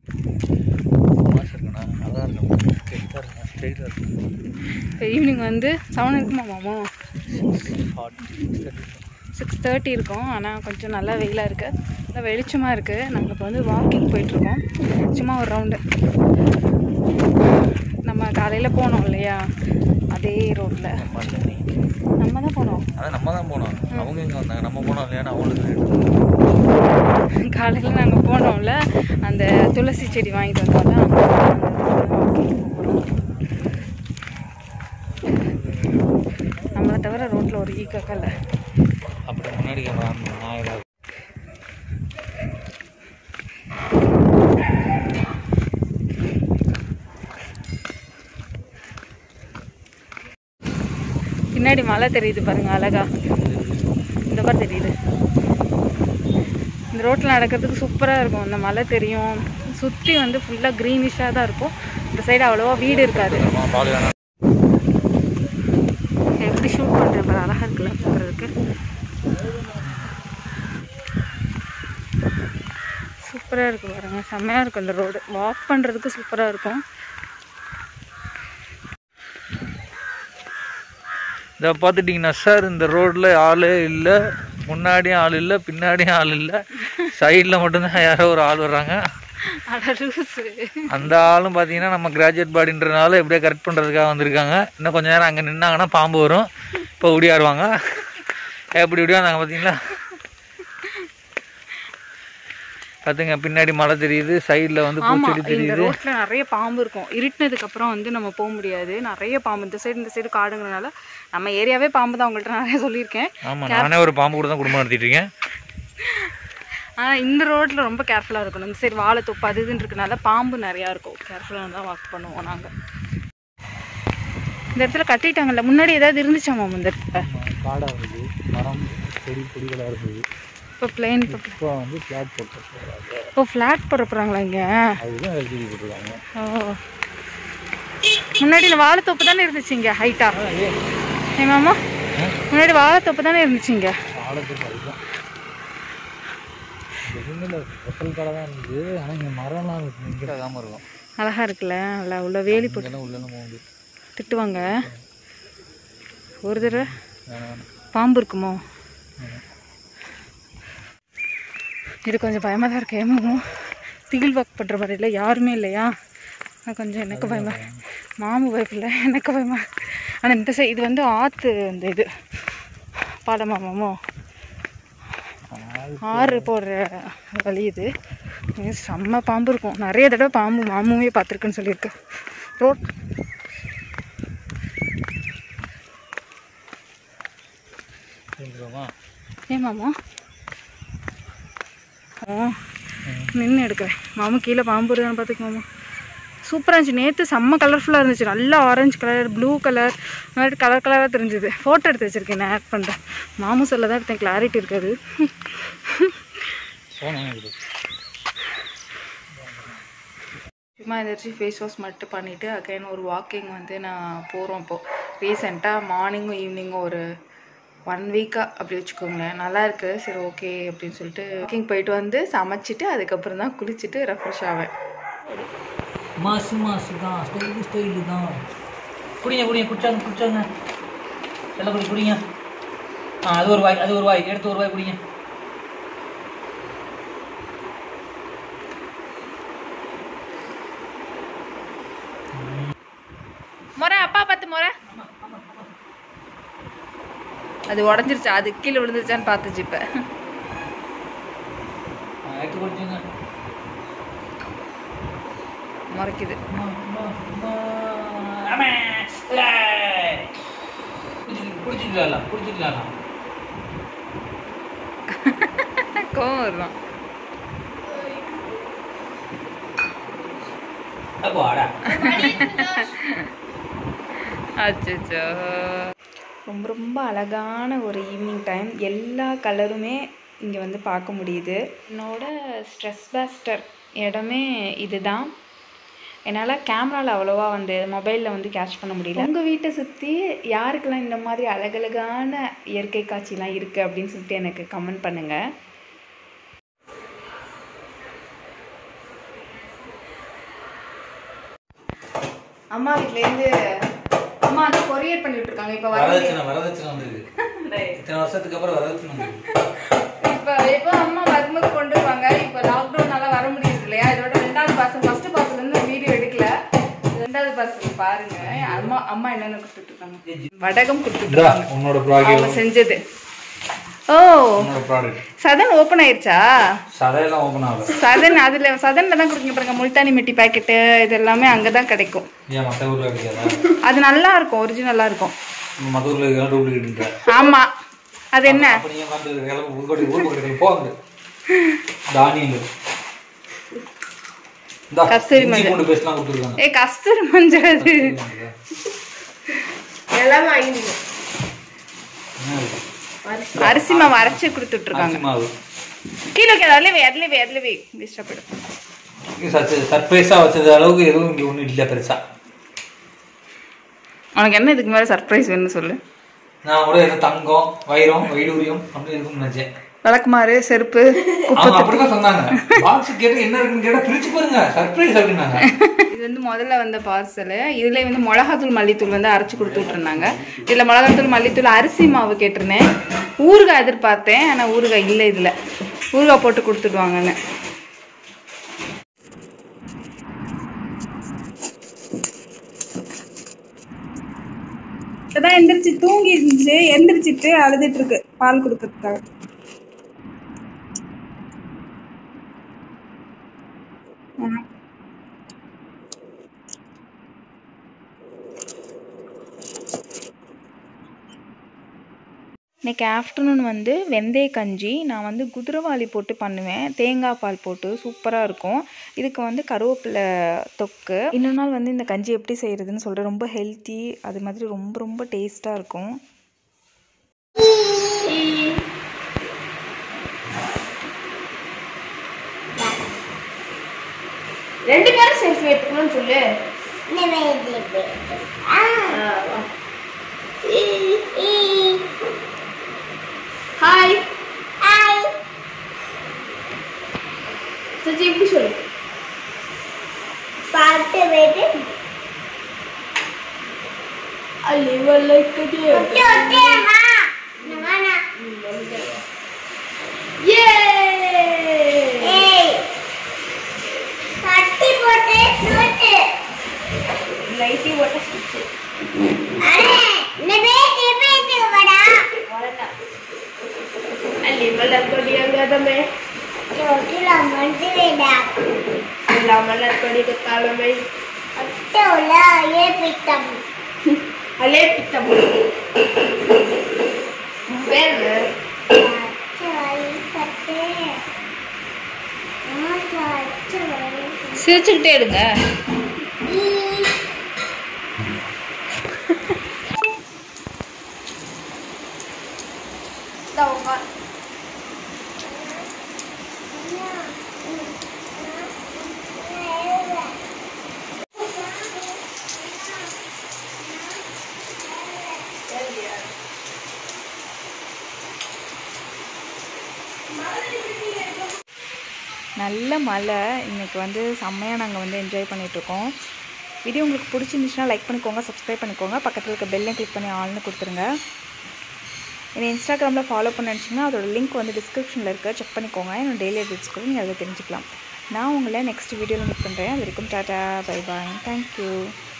மாசம் இருக்குண்ணா அதான் இருக்கும் ஸ்ட்ரெயிட்டாக இருக்கும் ஸ்ட்ரெயிட்டாக இருக்கும் இப்போ ஈவினிங் வந்து செவன் இருக்குமா மாமா ஃபார்ட்டி சிக்ஸ் தேர்ட்டி இருக்கும் ஆனால் கொஞ்சம் நல்லா வெயிலாக இருக்குது நல்லா வெளிச்சமாக இருக்குது நாங்கள் இப்போ வந்து வாக்கிங் போயிட்டுருக்கோம் சும்மா ஒரு ரவுண்டு நம்ம காலையில் போனோம் இல்லையா அதே ரோட்டில் நம்ம தான் போனோம் அதான் நம்ம தான் போனோம் அவங்க இங்கே வந்தாங்க நம்ம போனோம் இல்லையான்னு அவங்களுக்கு எடுத்து காலையில் நாங்கள் போனோம்ல அந்த துளசி செடி வாங்கிட்டு வந்தோம்ல அங்க walking போகிறோம் நம்மளை தவிர ரோட்டில் ஒரு ஈ கக்கல அப்படி முன்னாடி கேமரா நான் ஏதாவது பின்னாடி மலை தெரியுது பாருங்க அழகா இந்த மாதிரி தெரியுது இந்த ரோட்டில் நடக்கிறதுக்கு சூப்பராக இருக்கும் இந்த மலை தெரியும் சுற்றி வந்து ஃபுல்லாக க்ரீனிஷாக தான் இருக்கும் இந்த சைடு அவ்வளோவா வீடு இருக்காது பால் வேணாம் எப்படி ஷூட் பண்ணுறேன் பாரு அழகாக இருக்குல்ல பார்க்குறதுக்கு சூப்பராக இருக்கும் பாருங்க செம்மையாக இருக்கும் இந்த ரோடு வாக் பண்ணுறதுக்கு சூப்பராக இருக்கும் இதை பார்த்துட்டிங்கன்னா சார் இந்த ரோட்டில் ஆளே இல்லை முன்னாடியும் ஆள் இல்லை பின்னாடியும் ஆள் இல்லை சைடில் மட்டும்தான் யாரோ ஒரு ஆள் வர்றாங்க அட லூசு அந்த ஆளும் பார்த்தீங்கன்னா நம்ம கிராஜுவேட் பாடின்றனால எப்படியோ கரெக்ட் பண்ணுறதுக்காக வந்திருக்காங்க இன்னும் கொஞ்ச நேரம் அங்கே நின்னாங்கன்னா பாம்பு வரும் இப்போ ஓடியாருவாங்க எப்படி ஓடியாந்தாங்க பார்த்தீங்களா பார்த்துங்க பின்னாடி மலை தெரியுது சைடில் வந்து ஆமா பூச்செடி இந்த தெரியுது ரோட்ல நிறைய பாம்பு இருக்கும் இருட்டினதுக்கு அப்புறம் வந்து நம்ம போக முடியாது நிறைய பாம்பு இந்த சைடு இந்த சைடு காடுங்கிறனால நம்ம ஏரியாவே பாம்பு தான் உங்கள்கிட்ட நிறைய சொல்லியிருக்கேன் ஆமாம் நானே ஒரு பாம்பு கூட தான் குடும்பம் நடத்திட்டு இருக்கேன் ஆனா இந்த ரோட்ல ரொம்ப கேர்ஃபுல்லா இருக்கணும் இந்த சைடு வாழை தொப்பு அது இதுன்னு இருக்கனால பாம்பு நிறையா இருக்கும் கேர்ஃபுல்லாக தான் வாக் பண்ணுவோம் நாங்க இந்த இடத்துல கட்டிட்டாங்கல்ல முன்னாடி ஏதாவது இருந்துச்சாமா இந்த இடத்துல காடாக இருந்தது மரம் செடி கொடிகளாக இருந்தது இப்போ பிளெயின் இப்போ வந்து ஃப்ளாட் போட்டு இப்போ ஃப்ளாட் போட போகிறாங்களா இங்கே அதுதான் எல்ஜிபி போட்டுருக்காங்க ஓ முன்னாடி இந்த வாழைத்தோப்பு தானே இருந்துச்சு இங்கே ஹைட்டா ஏமாமா முன்னாடி வாழைத்தோப்பு தானே இருந்துச்சு இங்கே ஆழத்துக்கு அதுதான் எதுவுமே இல்லை ஸ்பெஷல் கடை தான் இருந்தது ஆனால் இங்கே மரம்லாம் இங்கே ஆகாமல் இருக்கும் அழகா இருக்குல்ல நல்லா உள்ள வேலி போட்டு இங்கெல்லாம் உள்ளெல்லாம் போக முடியும் திட்டுவாங்க ஒரு தடவை வேணாம் வேணாம் பாம்பு இருக்குமோ இது கொஞ்சம் பயமாக தான் இருக்கு ஏமாமோ திகில் வாக் பண்ணுற மாதிரி இல்லை யாருமே இல்லையா நான் கொஞ்சம் எனக்கு பயமா மாமு பயப்பில்லை எனக்கு பயமா ஆனால் இந்த சைடு இது வந்து ஆற்று இந்த இது பாலமாமாமோ ஆறு போடுற வழி இது இது செம்ம பாம்பு இருக்கும் நிறைய தடவை பாம்பு மாமுவே பார்த்துருக்குன்னு சொல்லியிருக்கு ரோட் செஞ்சுருவோமா ஏன் மாமா ஓ நின்று எடுக்கிறேன் மாமா கீழே பாம்பு இருக்கான்னு பார்த்துக்க மாமா சூப்பராக இருந்துச்சு நேற்று செம்ம கலர்ஃபுல்லாக இருந்துச்சு நல்லா ஆரஞ்சு கலர் ப்ளூ கலர் இந்த மாதிரி கலர் கலராக தெரிஞ்சுது ஃபோட்டோ எடுத்து வச்சுருக்கேன் நான் ஆட் பண்ணுறேன் மாமு சொல்ல தான் எடுத்தேன் கிளாரிட்டி இருக்காது போனேன் சும்மா எந்திரிச்சு ஃபேஸ் வாஷ் மட்டும் பண்ணிவிட்டு அகைன் ஒரு வாக்கிங் வந்து நான் போகிறோம் இப்போது ரீசெண்டாக மார்னிங்கும் ஈவினிங்கும் ஒரு ஒன் வீக்காக அப்படி வச்சுக்கோங்களேன் நல்லா இருக்கு சரி ஓகே அப்படின்னு சொல்லிட்டு வாக்கிங் போயிட்டு வந்து சமைச்சிட்டு அதுக்கப்புறம் தான் குளிச்சுட்டு ரெஃப்ரெஷ் ஆவேன் மாசு மாசு தான் ஸ்டைலு ஸ்டைலு தான் குடிங்க குடிங்க குடிச்சாங்க குடிச்சாங்க எல்லாம் குடி குடிங்க ஆ அது ஒரு வாய் அது ஒரு வாய் எடுத்து ஒரு வாய் குடிங்க முறை அப்பா பார்த்து முறை அது உடஞ்சிருச்சா அது கீழே விழுந்துருச்சான்னு பார்த்துச்சு இப்போ ஆ, எடுத்து குடிச்சுங்க முறைக்குது குடிச்சிக்கலாம் குடிச்சிக்கலாம் கோவம் வருதான் அப்போ ஆடா அச்சோ ரொம்ப ரொம்ப அழகான ஒரு ஈவினிங் டைம் எல்லா கலருமே இங்கே வந்து பார்க்க முடியுது என்னோட ஸ்ட்ரெஸ் பாஸ்டர் இடமே இதுதான் என்னால் கேமராவில் அவ்வளோவா வந்து மொபைலில் வந்து கேட்ச் பண்ண முடியல உங்கள் வீட்டை சுற்றி யாருக்கெல்லாம் இந்த மாதிரி அழகழகான இயற்கை காட்சிலாம் இருக்குது அப்படின்னு சொல்லிட்டு எனக்கு கமெண்ட் பண்ணுங்கள் அம்மா வீட்லேருந்து அம்மா வந்து கொரியர் பண்ணிட்டு இருக்காங்க இப்போ வர வரதட்சணை வரதட்சணை வந்தது இத்தனை வருஷத்துக்கு அப்புறம் வரதட்சணை வந்தது இப்போ இப்போ அம்மா வரும்போது கொண்டு வருவாங்க இப்போ லாக்டவுனால வர முடியுது இல்லையா இதோட ரெண்டாவது பார்சல் ஃபர்ஸ்ட் பார்சல் வந்து வீடியோ எடுக்கல ரெண்டாவது பார்சல் பாருங்க அம்மா அம்மா என்னென்ன கொடுத்துட்டு இருக்காங்க வடகம் கொடுத்துட்டு இந்தா, இருக்காங்க உன்னோட அவங்க ப்ராடக்ட் செஞ்சது ஓ உன்னோட ப்ராடக்ட் சதன் ஓப்பன் ஆயிருச்சா சதையெல்லாம் ஓப்பன் ஆகல சதன் அதுல சதன்ல தான் கொடுங்க பாருங்க முல்தானி மெட்டி பாக்கெட்டு இது எல்லாமே அங்கதான் கிடைக்கும் ஏன் மற்ற ஊர்ல கிடைக்காதா அது நல்லா இருக்கும் ஒரிஜினலா இருக்கும் மற்ற ஊர்ல இதெல்லாம் டூப்ளிகேட்ன்ற ஆமா அது என்ன அப்ப நீங்க உட்காந்து கிளம்பு உள்கோட்டை ஊர்கோட்டை போங்க தானியங்கள் இந்தா, கஸ்தூரி இஞ்சி மஞ்சள். பூண்டு பேஸ்ட்லாம் கொடுத்துருக்காங்க ஏ கஸ்தூரி மஞ்சள் அது எல்லாம் வாங்கிடுங்க என்ன இது? அரிசி மாவு அரைச்சு கொடுத்துட்டு இருக்காங்க அரிசி மாவு கீழே வைக்காத அதுல வை அதுல வை அதுல வை டிஸ்டர்ப் சர்ப்ரைஸா வச்சது அளவுக்கு எதுவும் இங்க ஒண்ணும் இல்ல பெருசா உனக்கு என்ன இதுக்கு மேல சர்ப்ரைஸ் வேணும்னு சொல்லு நான் கூட ஏதோ தங்கம் வைரம் வைடூரியம் அப்படி இருக்கும்னு நினைச்சேன் விளக்குமாறு செருப்பு அவங்க அப்படிதான் சொன்னாங்க பாக்ஸ் கேட்டு என்ன இருக்குன்னு கேட்டா பிரிச்சு பாருங்க சர்ப்ரைஸ் அப்படின்னாங்க இது வந்து முதல்ல வந்த பார்சலு இதுல வந்து மிளகாத்தூள் மல்லித்தூள் வந்து அரைச்சு கொடுத்துட்டு இருந்தாங்க இதுல மிளகாத்தூள் மல்லித்தூள் அரிசி மாவு கேட்டிருந்தேன் ஊறுகாய் எதிர்பார்த்தேன் ஆனா ஊறுகாய் இல்லை இதுல ஊறுகாய் போட்டு கொடுத்துடுவாங்கன்னு இப்பதான் எந்திரிச்சு தூங்கி இருந்துச்சு எந்திரிச்சிட்டு அழுதுட்டு இருக்கு பால் கொடுக்கறதுக்காக இன்னைக்கு ஆஃப்டர்நூன் வந்து வெந்தய கஞ்சி நான் வந்து குதிரவாளி போட்டு பண்ணுவேன் தேங்காய் பால் போட்டு சூப்பராக இருக்கும் இதுக்கு வந்து கருவேப்பிலை தொக்கு இன்னொரு நாள் வந்து இந்த கஞ்சி எப்படி செய்கிறதுன்னு சொல்கிறேன் ரொம்ப ஹெல்த்தி அது மாதிரி ரொம்ப ரொம்ப டேஸ்ட்டாக இருக்கும் ரெண்டு பேரும் செல்ஃபி எடுத்துக்கணும்னு சொல்லு ஹாய் சுஜி எப்படி சொல்லு பாட்டு வேட்டு அல்லி வல்லக்கடி ஒட்டி ஒட்டி அம்மா நானா ஏ ஏய் கட்டி போட்டு நோட்டு லைட்டி ஓட்ட சுச்சு அடே இந்த பேச்சு பேச்சு வாடா அல்லி வல்லக்கடி அங்கதமே ஒட்டில மனசு வேடா எல்லா மல்லக்கடி காலமே ஒட்டோல ஏ பித்தம் அலே பித்தம் பேர் சாய் பத்தே ஆ சாய் சாய் சிரிச்சுக்கிட்டே எடுங்க ஈ நல்ல மழை இன்னைக்கு வந்து செம்மையாக நாங்கள் வந்து என்ஜாய் பண்ணிகிட்ருக்கோம் வீடியோ உங்களுக்கு பிடிச்சிருந்துச்சுன்னா லைக் பண்ணிக்கோங்க சப்ஸ்கிரைப் பண்ணிக்கோங்க பக்கத்தில் இருக்க பெல்லையும் கிளிக் பண்ணி ஆல்னு கொடுத்துருங்க என்னை இன்ஸ்டாகிராமில் ஃபாலோ பண்ண நினச்சிங்கன்னா அதோட லிங்க் வந்து டிஸ்கிரிப்ஷனில் இருக்க செக் பண்ணிக்கோங்க என்னோட டெய்லி அப்டேட்ஸ் கூட நீங்கள் அதில் தெரிஞ்சுக்கலாம் நான் உங்களை நெக்ஸ்ட் வீடியோவில் மீட் பண்ணுறேன் அது வரைக்கும் டாட்டா பை பாய் தேங்க்யூ